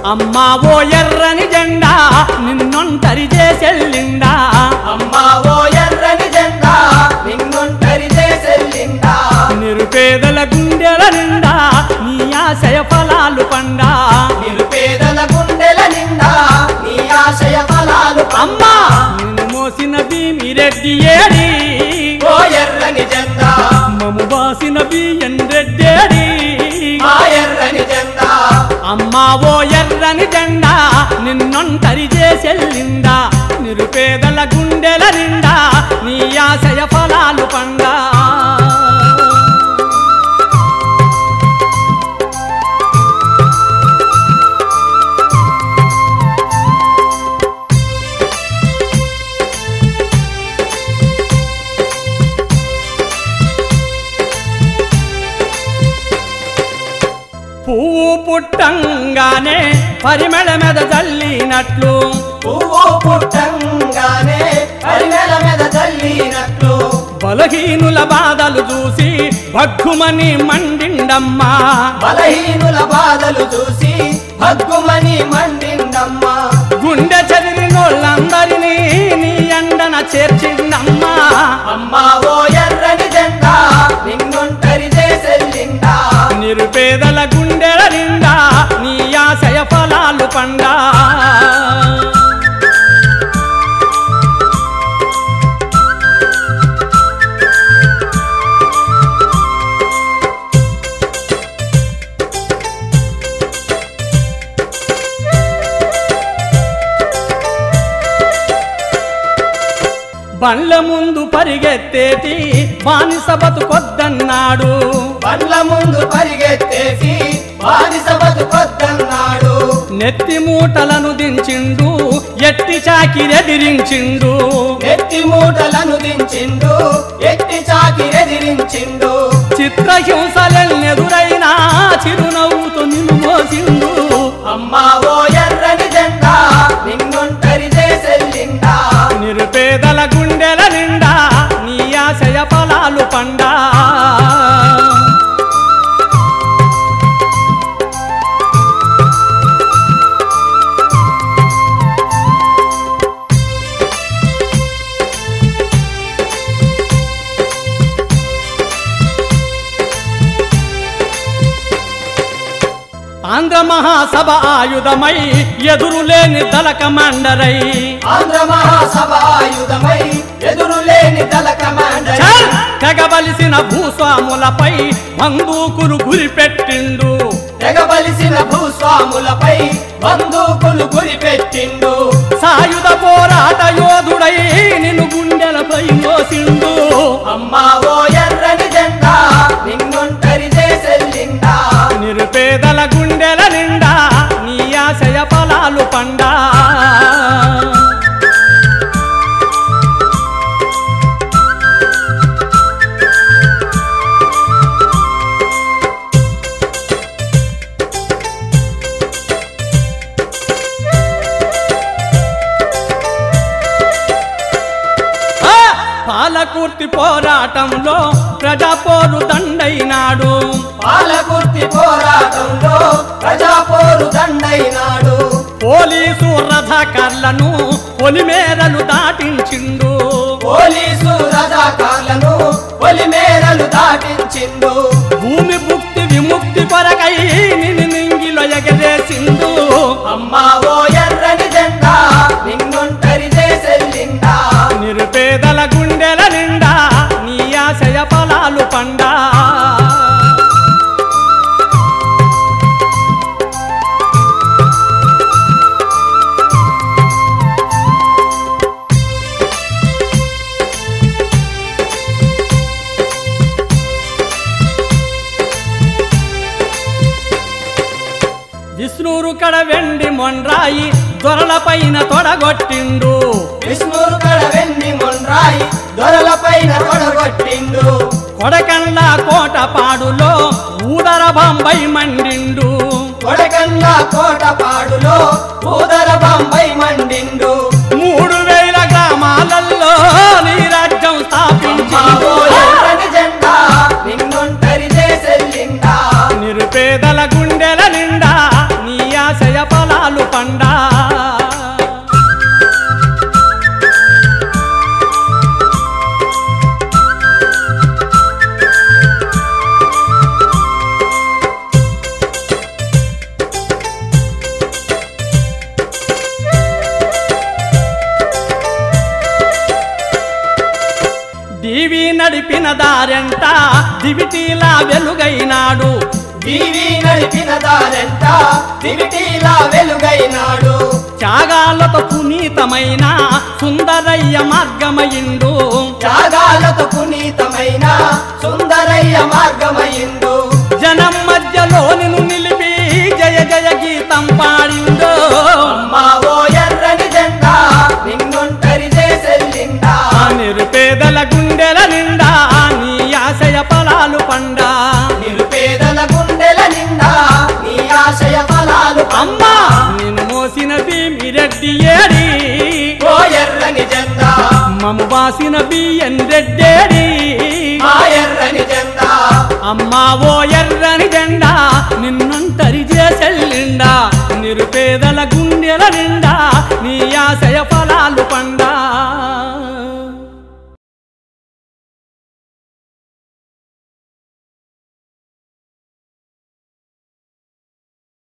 అమ్మా ఓ ఎర్రని జెండా నిన్నొంటరి చేసెళ్ళిండా అమ్మా ఓ ఎర్రని జెండా నిన్నుంటరి చేసెళ్ళిందా నిరుపేదల గుండెల నిండా నీ ఆశయ ఫలాలు పండా నిరుపేదల గుండెల నిండా నీ ఆశయ ఫలాలు అమ్మా నిన్ను మోసిన భీమిరెడ్డి ఏడి ఓ ఎర్రని జెండా మము బాసిన బియ్యం రెడ్డేడి ఆ ఎర్రని జెండా అమ్మా ఓ ఎర్రని జెండా నిన్నొంటరి చేసెళ్ళిందా నిరుపేదల గుండెల నిండా నీ ఆశయ ఫలాలు పండా పువ్వు పుట్టంగానే పరిమళ మీద జల్లినట్లు పువ్వు పుట్టంగానే పరిమళ మీద చల్లినట్లు బలహీనుల బాధలు చూసి భగ్గుమని మండిండమ్మా బలహీనుల బాధలు చూసి హగ్గుమని మండిందమ్మా గుండె చెదిరినోళ్ళందరినీ నీ ఎండన చేర్చిందమ్మా అమ్మా ఓ ఎర్రని జెండా నిన్నుంటరి చేసెళ్ళిందా నిరుపేదల గుండెల నిండా నీ ఆశయ ఫలాలు పండా బండ్ల ముందు పరిగెత్తేటి బానిస బతుకొద్దన్నాడు బండ్ల ముందు పరిగెత్తేసి బానిస బతుకొద్దన్నాడు నెత్తి మూటలను దించిండు ఎట్టి చాకిరెదిరించిండు ఎత్తి మూటలను దించిండు ఎత్తి చాకిరెదిరించిండు చిత్రహింసలెన్నెదురైనా చిరునవ్వుతో నిలుమోసిండు అమ్మా ఓ ఎర్రని జెండా నిన్నుంటరి చేసెళ్ళిందా నిరుపేదల గుండెల నిండా నీ ఆశయ ఫలాలు పండా ఆంధ్ర మహాసభ ఆయుధమై ఎదురులేని దళ కమాండరై ఆంధ్ర మహాసభ ఆయుధమై ఎదురులేని దళ కమాండర్ చల్! తెగబలిసిన భూస్వాములపై బందూకులు గురిపెట్టిండు తెగబలిసిన భూస్వాములపై బందూకులు గురిపెట్టిండు సాయుధ పోరాట యోధుడై నిన్ను గుండెలపై మోసిండు అమ్మా ఓ ఎర్రని జెండా నిన్నుంటరి చేసెళ్ళిందా నిరుపేదల గుండెల నిండా నీ ఆశయ ఫలాలు పండా ఆ! పాలకుర్తి పోరాటంలో ప్రజాపోరు దండైనాడు పాలకుర్తి పోరాటంలో ప్రజాపోరు దండైనాడు పోలీసు రథకర్లను పొలిమేరలు దాటించిండు పోలీసు రజాకార్లను పొలిమేరలు దాటించిండు భూమి ముక్తి విముక్తి కొరకై నిన్ను నింగిలో ఎగరేసిండు అమ్మా ఓ ఎర్రని జెండా నిన్నుంటరి చేసెళ్ళిందా నిరుపేదల గుండెల నిండా నీ ఆశయ ఫలాలు పండా విష్ణురు కడ వెండి మొండ్రాయి దొరల పైన తొడగొట్టిండు విష్ణురు కడ వెన్ని మొండ్రాయి దొరల పైన తొడగొట్టిండు కొడకండ్ల కోట పాడులో ఊదర బాంబై మండిండు కొడకన్నా కోటపాడులో ఊదర బాంబై మండిండు మూడు వేల గ్రామాలలో నీ రాజ్యం అమ్మా ఓ స్థాపించిండు ఎర్రని జెండా నిన్నుంటరి చేసెళ్ళిందా నిరుపేదల గుండెల నిండా నీ ఆశయ ఫలాలు దారెంట దివిటీలా వెలుగైనాడు దీవి నడిపిన దారెంట దివిటీలా వెలుగైనాడు త్యాగాలతో పునీతమైన సుందరయ్య మార్గమయిండు త్యాగాలతో పునీతమైన సుందరయ్య మార్గమయిండు జనం మధ్యలో నిన్ను నిలిపి జయ జయ గీతం పాడిండు అమ్మా ఓ ఎర్రని జెండా నిన్నుంటరి చేసెల్లిండా ఆ నిరుపేదల గుండెల నిండా నీ ఆశయ ఫలాలు పండా నిరుపేదల గుండెల నిండా నీ ఆశయ ఫలాలు అమ్మా నేను మోసిన భీమిరెడ్డి ఏడి ఓ ఎర్రని జెండా మము బాసిన బియ్యం రెడ్డేడి ఆ ఎర్రని జెండా అమ్మా ఓ ఎర్రని జెండా నిన్నంతరి చేసెల్లిండా నిరుపేదల గుండెల నిండా నీ ఆశయ ఫలాలు పండా